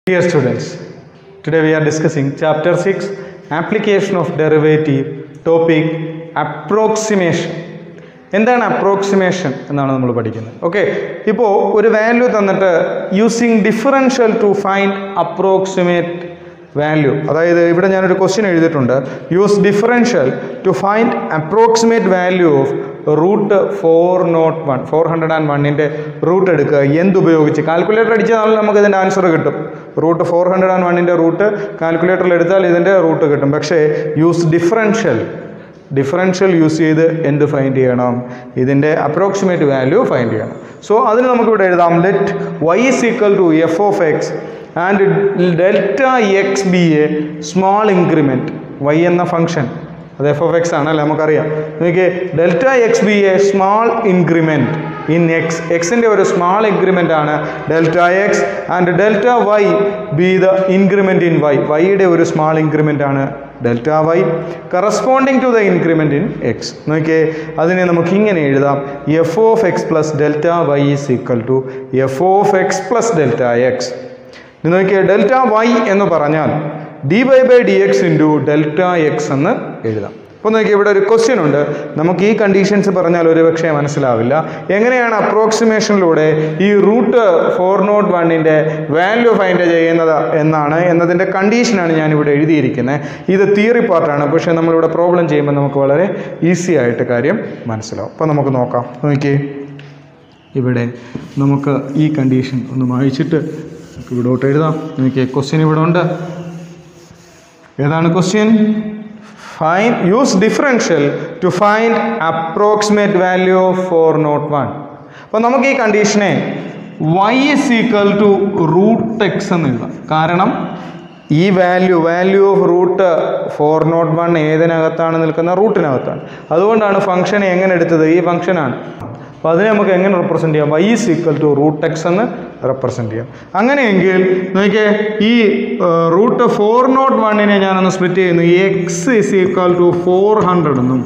Dear students, today we are discussing chapter 6 application of derivative topic approximation. എന്താണ് approximation എന്നാണ് നമ്മൾ പഠിക്കുന്നത് okay ഇപ്പോൾ ഒരു വാല്യൂ തന്നിട്ട് using differential to find approximate value അതായത് ഇവിടെ ഞാനൊരു ക്വസ്റ്റ്യൻ എഴുതിയിട്ടുണ്ട് use differential to find approximate value of root four nought one four hundred and വണ്ണിൻ്റെ റൂട്ട് എടുക്കുക എന്തുപയോഗിച്ച് കാൽക്കുലേറ്റർ അടിച്ചാൽ നമുക്ക് ഇതിൻ്റെ ആൻസർ കിട്ടും റൂട്ട് ഫോർ ഹൺഡ്രഡ് ആൻഡ് വണ്ണിൻ്റെ റൂട്ട് കാൽക്കുലേറ്ററിൽ എടുത്താൽ ഇതിൻ്റെ റൂട്ട് കിട്ടും പക്ഷേ യൂസ് ഡിഫറൻഷ്യൽ ഡിഫറൻഷ്യൽ യൂസ് ചെയ്ത് എന്ത് ഫൈൻഡ് ചെയ്യണം ഇതിൻ്റെ അപ്രോക്സിമേറ്റ് വാല്യൂ ഫൈൻഡ് ചെയ്യണം സോ അതിന് നമുക്കിവിടെ എഴുതാം let y is equal to f of x and delta x be a small increment y എന്ന ഫംഗ്ഷൻ അത് എഫ് ഓഫ് എക്സ് ആണല്ലേ നമുക്കറിയാം നോക്കിയേ delta x be a small increment in x എക്സിൻ്റെ ഒരു സ്മാൾ ഇൻക്രിമെൻ്റ് ആണ് delta x and delta y be the increment in y വൈയുടെ ഒരു സ്മാൾ ഇൻക്രിമെൻ്റ് ആണ് delta y corresponding to the increment in x നോക്കിയേ അതിനെ നമുക്ക് ഇങ്ങനെ എഴുതാം f of x plus delta y is equal to f of x plus delta x ഇത് നോക്കിയേ ഡെൽറ്റ വൈ എന്ന് പറഞ്ഞാൽ d y by d x into delta x എന്ന് എഴുതാം അപ്പോൾ നോക്കി ഇവിടെ ഒരു ക്വസ്റ്റ്യൻ ഉണ്ട് നമുക്ക് ഈ കണ്ടീഷൻസ് പറഞ്ഞാൽ ഒരു പക്ഷേ മനസ്സിലാവില്ല എങ്ങനെയാണ് അപ്രോക്സിമേഷനിലൂടെ ഈ റൂട്ട് ഫോർ നോട്ട് വണ്ണിൻ്റെ വാല്യൂ ഫൈൻഡ് ചെയ്യുന്നത് എന്നാണ് എന്നതിൻ്റെ കണ്ടീഷനാണ് ഞാനിവിടെ എഴുതിയിരിക്കുന്നത് ഇത് തിയറി പാർട്ടാണ് പക്ഷേ നമ്മളിവിടെ പ്രോബ്ലം ചെയ്യുമ്പോൾ നമുക്ക് വളരെ ഈസി ആയിട്ട് കാര്യം മനസ്സിലാവും അപ്പോൾ നമുക്ക് നോക്കാം നോക്കിയേ ഇവിടെ നമുക്ക് ഈ കണ്ടീഷൻ ഒന്ന് വായിച്ചിട്ട് നമുക്ക് ഇവിടോട്ട് എഴുതാം എനിക്ക് ക്വസ്റ്റ്യൻ ഇവിടെ ഉണ്ട് ഏതാണ് question fine use differential to find approximate value of four nought one അപ്പോൾ നമുക്ക് ഈ കണ്ടീഷനെ y is equal to root x എന്ന് എഴുതാം കാരണം ഈ value value of root four nought one ഏതിനകത്താണ് നിൽക്കുന്ന റൂട്ടിനകത്താണ് അതുകൊണ്ടാണ് ഫംഗ്ഷനെ എങ്ങനെ എടുത്തത് ഈ ഫംഗ്ഷനാണ് അപ്പോൾ അതിനെ നമുക്ക് എങ്ങനെ റെപ്രസെൻറ്റ് ചെയ്യാം y is equal to root x എന്ന് റെപ്രസെൻറ്റ് ചെയ്യാം അങ്ങനെയെങ്കിൽ നോക്കിയേ ഈ റൂട്ട് ഫോർ നോട്ട് വണ്ണിനെ ഞാനൊന്ന് സ്പ്ലിറ്റ് ചെയ്യുന്നു x is equal to four hundred എന്നും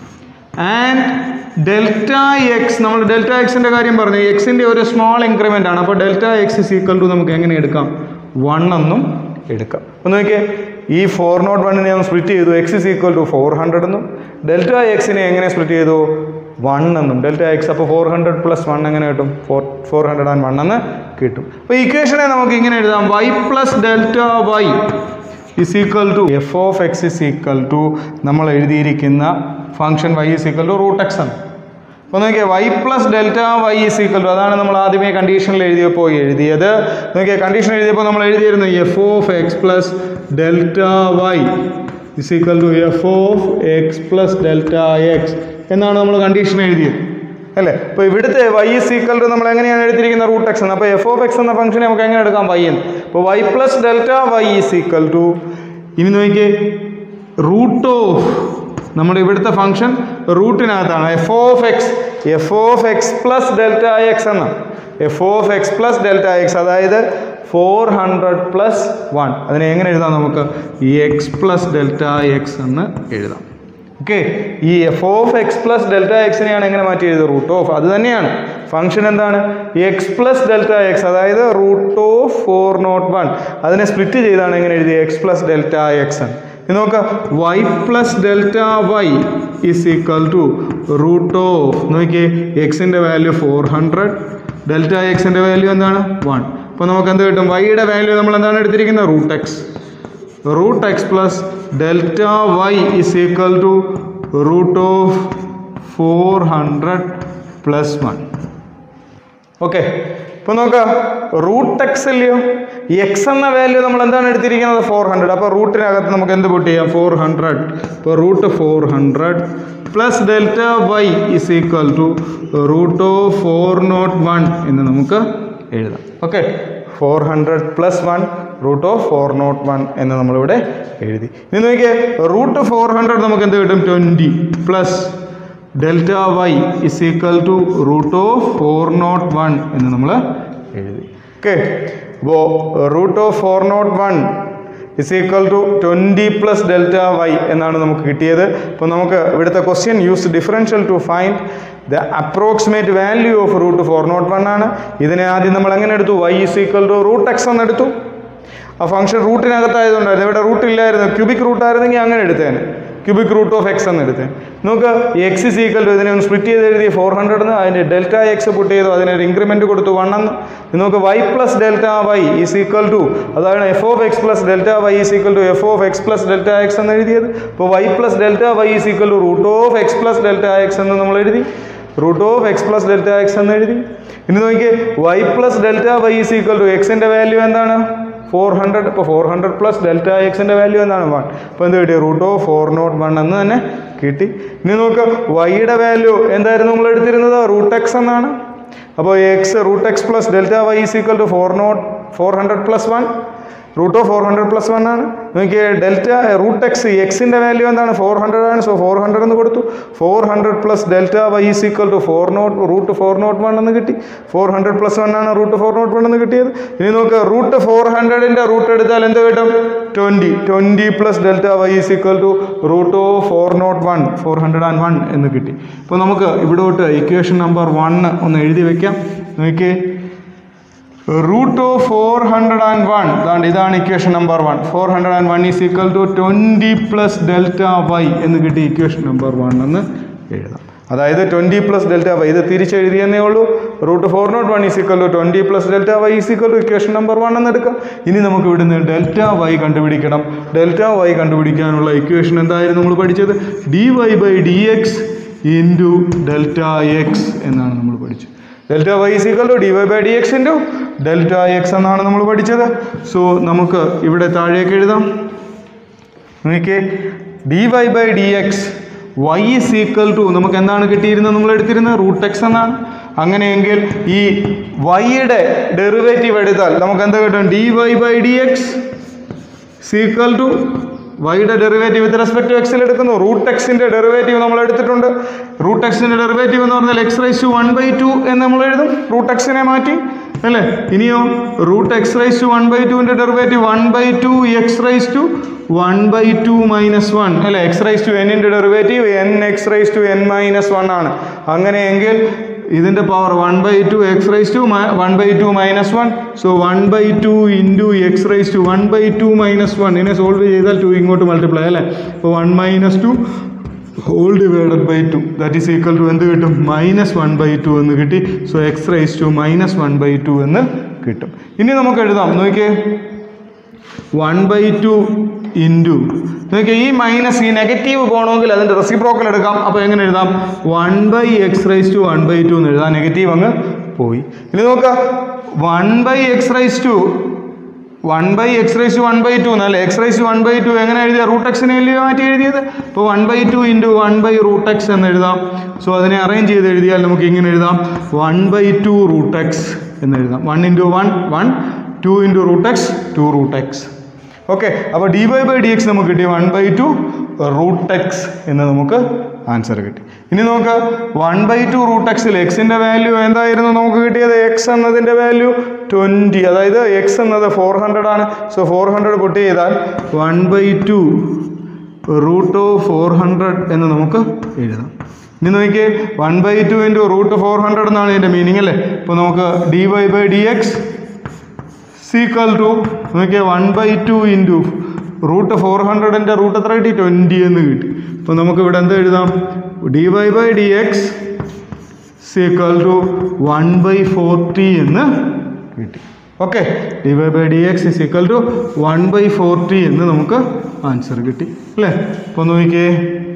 ആൻഡ് ഡെൽറ്റ എക്സ് നമ്മൾ ഡെൽറ്റ എക്സിൻ്റെ കാര്യം പറഞ്ഞു എക്സിൻ്റെ ഒരു സ്മോൾ ഇൻക്രിമെൻ്റ് ആണ് അപ്പോൾ delta x is equal to നമുക്ക് എങ്ങനെ എടുക്കാം വൺ എന്നും എടുക്കാം ഒന്ന് നോക്കിയേ ഈ ഫോർ നോട്ട് വണ്ണിനെ നമ്മൾ സ്പ്ലിറ്റ് ചെയ്തു x is equal to four hundred എന്നും ഡെൽറ്റ എക്സിനെ എങ്ങനെ സ്പ്ലിറ്റ് ചെയ്തു വൺ എന്നും ഡെൽറ്റ എക്സ് അപ്പോൾ ഫോർ ഹൺഡ്രഡ് പ്ലസ് വൺ എങ്ങനെ കിട്ടും four four hundred and one എന്ന് കിട്ടും അപ്പോൾ ഇക്വേഷനെ നമുക്ക് ഇങ്ങനെ എഴുതാം y plus delta y is equal to f of x is equal to നമ്മൾ എഴുതിയിരിക്കുന്ന function y is equal to root x ആണ് അപ്പോൾ നോക്കിയാൽ y plus delta y is equal to അതാണ് നമ്മൾ ആദ്യമേ കണ്ടീഷനിൽ എഴുതിയപ്പോൾ എഴുതിയത് നോക്കിയാൽ കണ്ടീഷൻ എഴുതിയപ്പോൾ നമ്മൾ എഴുതിയിരുന്നു f of x plus delta y is equal to f of x plus delta x എന്നാണ് നമ്മൾ കണ്ടീഷൻ എഴുതിയത് അല്ലേ അപ്പോൾ ഇവിടുത്തെ വൈ ഇസ് ഈക്വൽ ടു നമ്മൾ എങ്ങനെയാണ് എഴുതിയിരിക്കുന്ന റൂട്ട് എക്സ് എന്ന് അപ്പോൾ എഫ് ഓഫ് എക്സ് എന്ന ഫംഗ്ഷനെ നമുക്ക് എങ്ങനെ എടുക്കാം വൈ എന്ന് അപ്പോൾ y plus delta y is equal to ഇനി നോക്കിയേ റൂട്ട് ഓഫ് നമ്മുടെ ഇവിടുത്തെ ഫംഗ്ഷൻ റൂട്ടിനകത്താണ് f of x f of x plus delta x എന്ന f of x plus delta x അതായത് ഫോർ ഹൺഡ്രഡ് പ്ലസ് വൺ അതിനെ എങ്ങനെ എഴുതാം നമുക്ക് ഈ എക്സ് പ്ലസ് ഡെൽറ്റ എക്സ് എന്ന് എഴുതാം ഓക്കെ ഈ f of x plus delta എക്സിനെയാണ് എങ്ങനെ മാറ്റി എഴുതുക റൂട്ട് ഓഫ് അത് തന്നെയാണ് ഫംഗ്ഷൻ എന്താണ് എക്സ് പ്ലസ് ഡെൽറ്റ എക്സ് അതായത് root of four nought one അതിനെ സ്പ്ലിറ്റ് ചെയ്താണ് എങ്ങനെ എഴുതിയത് എക്സ് പ്ലസ് ഡെൽറ്റ എക്സ് എന്ന് ഇത് നോക്കാം y plus delta y is equal to root of നോക്കിയേ എക്സിൻ്റെ വാല്യൂ ഫോർ ഹൺഡ്രഡ് ഡെൽറ്റ എക്സിൻ്റെ വാല്യൂ എന്താണ് വൺ അപ്പോൾ നമുക്ക് എന്ത് കിട്ടും വൈയുടെ വാല്യൂ നമ്മൾ എന്താണ് എടുത്തിരിക്കുന്നത് root x root x plus delta y is equal to root of four hundred plus one okay ഇപ്പോൾ നോക്കാം റൂട്ട് എക്സ് അല്ലയോ എക്സ് എന്ന വാല്യൂ നമ്മൾ എന്താണ് എടുത്തിരിക്കുന്നത് ഫോർ ഹൺഡ്രഡ് അപ്പോൾ റൂട്ടിനകത്ത് നമുക്ക് എന്ത് പുട്ട് ചെയ്യാം ഫോർ ഹൺഡ്രഡ് ഇപ്പോൾ root four hundred plus delta y is equal to root of four nought one എന്ന് നമുക്ക് എഴുതാം okay four hundred plus one root of four nought one എന്ന് നമ്മളിവിടെ എഴുതി ഇനി നോക്കിയേ റൂട്ട് ഫോർ ഹൺഡ്രഡ് നമുക്ക് എന്ത് കിട്ടും twenty plus delta y is equal to root of four nought one എന്ന് നമ്മൾ എഴുതി ഓക്കെ അപ്പോൾ root of four nought one is equal to twenty plus delta y എന്നാണ് നമുക്ക് കിട്ടിയത് അപ്പോൾ നമുക്ക് ഇവിടുത്തെ question use differential to find the approximate value of root four nought one ആണ് ഇതിനെ ആദ്യം നമ്മൾ എങ്ങനെ എടുത്തു y is equal to root x എന്ന് എടുത്തു ആ ഫംഗ്ഷൻ റൂട്ടിനകത്തായതുകൊണ്ടായിരുന്നു ഇവിടെ റൂട്ട് ഇല്ലായിരുന്നു ക്യൂബിക് റൂട്ട് ആയിരുന്നെങ്കിൽ അങ്ങനെ എടുത്തേനെ ക്യൂബിക് റൂട്ട് ഓഫ് എക്സ് എന്ന് എടുത്തേ നമുക്ക് എക്സ് ഇസ് ഈക്വൽ ടു ഇതിനെ ഒന്ന് സ്പ്ലിറ്റ് ചെയ്ത് എഴുതി ഫോർ ഹൺഡ്രഡ് എന്ന് അതിൻ്റെ ഡെൽറ്റ എക്സ് പുട്ട് ചെയ്തു അതിനൊരു ഇൻക്രിമെൻറ്റ് കൊടുത്തു വൺ എന്ന് ഇത് നമുക്ക് y plus delta y is equal to അതാണ് f of x plus delta y is equal to f of x plus delta x എന്ന് എഴുതിയത് അപ്പോൾ y plus delta y is equal to root of x plus delta x എന്ന് നമ്മൾ എഴുതി root of x plus delta x എന്ന് എഴുതി ഇനി നോക്കിയേ y plus delta y is equal to എക്സിൻ്റെ വാല്യൂ എന്താണ് ഫോർ ഹൺഡ്രഡ് ഇപ്പോൾ ഫോർ ഹൺഡ്രഡ് പ്ലസ് ഡെൽറ്റ എക്സിൻ്റെ വാല്യൂ എന്താണ് വൺ അപ്പോൾ എന്ത് കിട്ടി root of four nought one എന്ന് തന്നെ കിട്ടി ഇനി നോക്കുക വൈയുടെ വാല്യൂ എന്തായിരുന്നു നമ്മൾ എടുത്തിരുന്നത് റൂട്ട് എക്സ് എന്നാണ് അപ്പോൾ x root x plus delta y is equal to four nought four hundred plus one root of four hundred plus one ആണ് നോക്കിയേ ഡെൽറ്റ റൂട്ട് എക്സ് എക്സിൻ്റെ വാല്യൂ എന്താണ് ഫോർ ഹൺഡ്രഡ് ആണ് സോ ഫോർ ഹൺഡ്രഡ് എന്ന് കൊടുത്തു four hundred plus delta y is equal to four nought root four nought one എന്ന് കിട്ടി four hundred plus one ആണ് റൂട്ട് ഫോർ നോട്ട് വൺ എന്ന് കിട്ടിയത് ഇനി നോക്ക് റൂട്ട് ഫോർ ഹൺഡ്രഡിൻ്റെ റൂട്ട് എടുത്താൽ എന്ത് കിട്ടും twenty twenty plus delta y is equal to root of four nought one four hundred and one എന്ന് കിട്ടി അപ്പോൾ നമുക്ക് ഇവിടോട്ട് ഇക്വേഷൻ നമ്പർ വൺ ഒന്ന് എഴുതി വെക്കാം നോക്കിയേ root of four hundred and one ഇതാണ് ഇതാണ് equation number one four hundred and one is equal to twenty plus delta y എന്ന് കിട്ടി ഇക്വേഷൻ നമ്പർ വൺ എന്ന് എഴുതാം അതായത് ട്വൻറ്റി പ്ലസ് ഡെൽറ്റ വൈ ഇത് തിരിച്ചെഴുതിയെന്നേ ഉള്ളൂ root four nought one is equal to twenty plus delta y is equal to equation number one എന്ന് എടുക്കാം ഇനി നമുക്ക് ഇവിടുന്ന് ഡെൽറ്റ വൈ കണ്ടുപിടിക്കണം ഡെൽറ്റ വൈ കണ്ടുപിടിക്കാനുള്ള ഇക്വേഷൻ എന്തായിരുന്നു നമ്മൾ പഠിച്ചത് d y by d x into delta x എന്നാണ് നമ്മൾ പഠിച്ചത് delta y is equal to d y by d x into delta x എന്നാണ് നമ്മൾ പഠിച്ചത് സോ നമുക്ക് ഇവിടെ താഴേക്ക് എഴുതാം നോക്കിയേ d y by d x y is equal to നമുക്ക് എന്താണ് കിട്ടിയിരുന്നത് നമ്മൾ എടുത്തിരുന്നത് റൂട്ട് എക്സ് എന്നാണ് അങ്ങനെയെങ്കിൽ ഈ വൈയുടെ ഡെറിവേറ്റീവ് എടുത്താൽ നമുക്ക് എന്താ കിട്ടും d y by d x is equal to വൈയുടെ ഡെറിവേറ്റീവ് വിത്ത് റെസ്പെക്ട് ടു എക്സിൽ എടുക്കുന്നു റൂട്ട് എക്സിൻ്റെ ഡെറിവേറ്റീവ് നമ്മൾ എടുത്തിട്ടുണ്ട് റൂട്ട് എക്സിൻ്റെ ഡെറിവേറ്റീവ് എന്ന് പറഞ്ഞാൽ x raise to one by two എന്ന് നമ്മൾ എഴുതും റൂട്ട് എക്സിനെ മാറ്റി അല്ലേ ഇനിയോ root x raise to one by ടുവിൻ്റെ derivative one by two x raise to one by two minus one അല്ലേ എക്സ് റൈസ് ടു എന്നിൻ്റെ derivative n x raise to n minus one ആണ് അങ്ങനെയെങ്കിൽ ഇതിൻ്റെ power one by two x raise to one by two minus one so one by two into X raise to one by two minus one ഇതിനെ solve ചെയ്താൽ two ഇങ്ങോട്ട് multiply അല്ലേ അപ്പോൾ one minus two whole divided by two that is equal to എന്ത് കിട്ടും minus one by two എന്ന് കിട്ടി so x raise to minus one by two എന്ന് കിട്ടും ഇനി നമുക്ക് എഴുതാം നോക്കിയേ വൺ ബൈ ടു ഇൻറ്റു നോക്കിയാൽ ഈ മൈനസ് ഈ നെഗറ്റീവ് പോകണമെങ്കിൽ അതിൻ്റെ റെസിപ്രോക്കൽ എടുക്കാം അപ്പോൾ എങ്ങനെ എഴുതാം one by x raise to one by two എന്ന് എഴുതാം നെഗറ്റീവ് അങ്ങ് പോയി ഇനി നോക്കുക one by x raise to one by x raise to one by two എന്നല്ലേ x raise to one by two എങ്ങനെ എഴുതിയ റൂട്ട് എക്സിനെ വലിയ മാറ്റി എഴുതിയത് അപ്പോൾ one by two into one by root x എന്ന് എഴുതാം സോ അതിനെ അറേഞ്ച് ചെയ്ത് എഴുതിയാൽ നമുക്ക് ഇങ്ങനെ എഴുതാം one by two root x എന്ന് എഴുതാം one into one one two into root x two root x okay അപ്പോൾ d y by d x നമുക്ക് കിട്ടി one by two root x എന്ന് നമുക്ക് ആൻസർ കിട്ടി ഇനി നോക്ക് വൺ ബൈ ടു റൂട്ട് എക്സിൽ എക്സിൻ്റെ വാല്യൂ എന്തായിരുന്നു നമുക്ക് കിട്ടിയത് എക്സ് എന്നതിൻ്റെ വാല്യൂ ട്വൻറ്റി അതായത് എക്സ് എന്നത് ഫോർ ഹൺഡ്രഡ് ആണ് സോ ഫോർ ഹൺഡ്രഡ് പൊട്ടി ചെയ്താൽ one by two root of four hundred എന്ന് നമുക്ക് എഴുതാം ഇനി നോക്കിയേ one by two into root four hundred എന്നാണ് ഇതിൻ്റെ മീനിങ് അല്ലേ അപ്പോൾ നമുക്ക് d y by d x is equal to നോക്കിയ one by two into root four ഹൺഡ്രഡിൻ്റെ റൂട്ട് എത്ര കിട്ടി ട്വൻറ്റി എന്ന് കിട്ടി അപ്പോൾ നമുക്ക് ഇവിടെ എന്ത് എഴുതാം d y by d x is equal to one by forty എന്ന് കിട്ടി okay d y by d x is equal to one by forty എന്ന് നമുക്ക് ആൻസർ കിട്ടി അല്ലേ അപ്പോൾ നോക്കിയേ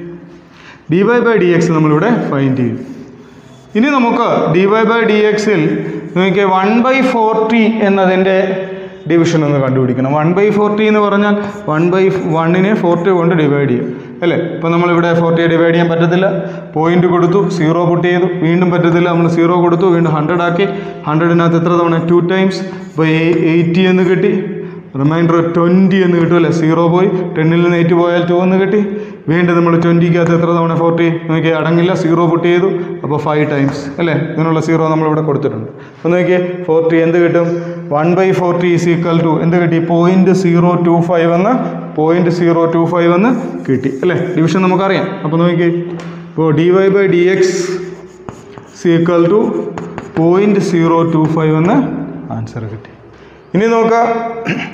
d y by d x നമ്മളിവിടെ ഫൈൻഡ് ചെയ്തു ഇനി നമുക്ക് ഡി വൈ ബൈ ഡി എക്സിൽ നോക്കിയ വൺ ബൈ ഫോർട്ടി എന്നതിൻ്റെ ഡിവിഷൻ ഒന്ന് കണ്ടുപിടിക്കണം വൺ ബൈ ഫോർട്ടി എന്ന് പറഞ്ഞാൽ വൺ ബൈ വണ്ണിനെ ഫോർട്ടി കൊണ്ട് ഡിവൈഡ് ചെയ്യും അല്ലേ ഇപ്പോൾ നമ്മളിവിടെ ഫോർട്ടിയെ ഡിവൈഡ് ചെയ്യാൻ പറ്റത്തില്ല പോയിന്റ് കൊടുത്തു സീറോ പുട്ട് ചെയ്തു വീണ്ടും പറ്റത്തില്ല നമ്മൾ സീറോ കൊടുത്തു വീണ്ടും ഹൺഡ്രഡ് ആക്കി ഹൺഡ്രഡിനകത്ത് എത്ര തവണ ടു ടൈംസ് ഇപ്പോൾ എയ്റ്റി എന്ന് കിട്ടി റിമൈൻഡർ ട്വൻറ്റി എന്ന് കിട്ടും അല്ലേ സീറോ പോയി ടെന്നിൽ നിന്ന് എയ്റ്റ് പോയാൽ ടു എന്ന് കിട്ടി വീണ്ടും നമ്മൾ ട്വൻറ്റിക്കകത്ത് എത്ര തവണ ഫോർട്ടി നോക്കിയാൽ അടങ്ങില്ല സീറോ പുട്ട് ചെയ്തു അപ്പോൾ ഫൈവ് ടൈംസ് അല്ലേ ഇതിനുള്ള സീറോ നമ്മളിവിടെ കൊടുത്തിട്ടുണ്ട് അപ്പോൾ നോക്കിയേ ഫോർട്ടി എന്ത് കിട്ടും one by forty is equal to എന്ത് കിട്ടി പോയിൻറ്റ് സീറോ ടു ഫൈവ് എന്ന് പോയിൻറ്റ് സീറോ ടു ഫൈവ് എന്ന് കിട്ടി അല്ലേ ഡിവിഷൻ നമുക്കറിയാം അപ്പോൾ നോക്കിയേ ഇപ്പോൾ d y by d x is equal to point zero two five എന്ന് ആൻസർ കിട്ടി ഇനി നോക്കാം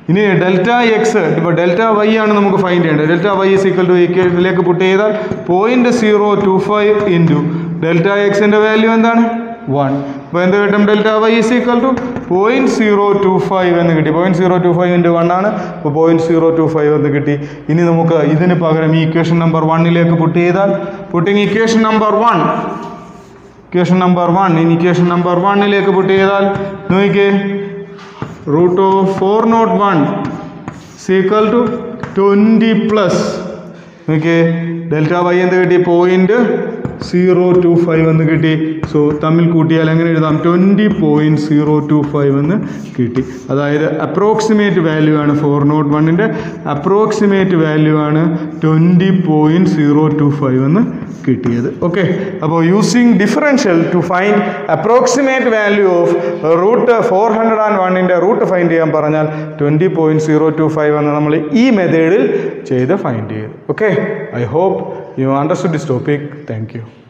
ഇനി ഡെൽറ്റ എക്സ് ഇപ്പോൾ ഡെൽറ്റ വൈ ആണ് നമുക്ക് ഫൈൻഡ് ചെയ്യേണ്ടത് delta y is equal to ഇക്വേഷനിലേക്ക് പുട്ട് ചെയ്താൽ point zero two five into delta എക്സിൻ്റെ വാല്യൂ എന്താണ് വൺ അപ്പോൾ എന്ത് കിട്ടും delta y is equal to point zero two five എന്ന് കിട്ടി point zero two five into one ആണ് അപ്പോൾ പോയിന്റ് സീറോ ടു ഫൈവ് എന്ന് കിട്ടി ഇനി നമുക്ക് ഇതിന് പകരം ഈ ഇക്വേഷൻ നമ്പർ വണ്ണിലേക്ക് പുട്ട് ചെയ്താൽ putting equation number one equation number one ഇനി ഇക്വേഷൻ നമ്പർ വണ്ണിലേക്ക് പുട്ട് ചെയ്താൽ നോക്കിക്കേ root of four nought one is equal to twenty plus നോക്കിയേ ഡെൽറ്റ വൈ എന്ത് കിട്ടി പോയിന്റ് സീറോ ടു ഫൈവ് എന്ന് കിട്ടി സോ തമ്മിൽ കൂട്ടിയാൽ എങ്ങനെ എഴുതാം twenty point zero two five എന്ന് കിട്ടി അതായത് അപ്രോക്സിമേറ്റ് വാല്യൂ ആണ് ഫോർ നോട്ട് വണ്ണിൻ്റെ അപ്രോക്സിമേറ്റ് വാല്യൂ ആണ് twenty point zero two five എന്ന് കിട്ടിയത് ഓക്കെ അപ്പോൾ using differential to find approximate value of root four hundred and വണ്ണിൻ്റെ റൂട്ട് ഫൈൻഡ് ചെയ്യാൻ പറഞ്ഞാൽ twenty point zero two five എന്ന് നമ്മൾ ഈ മെത്തേഡിൽ ചെയ്ത് ഫൈൻഡ് ചെയ്തു okay I hope you understood this topic thank U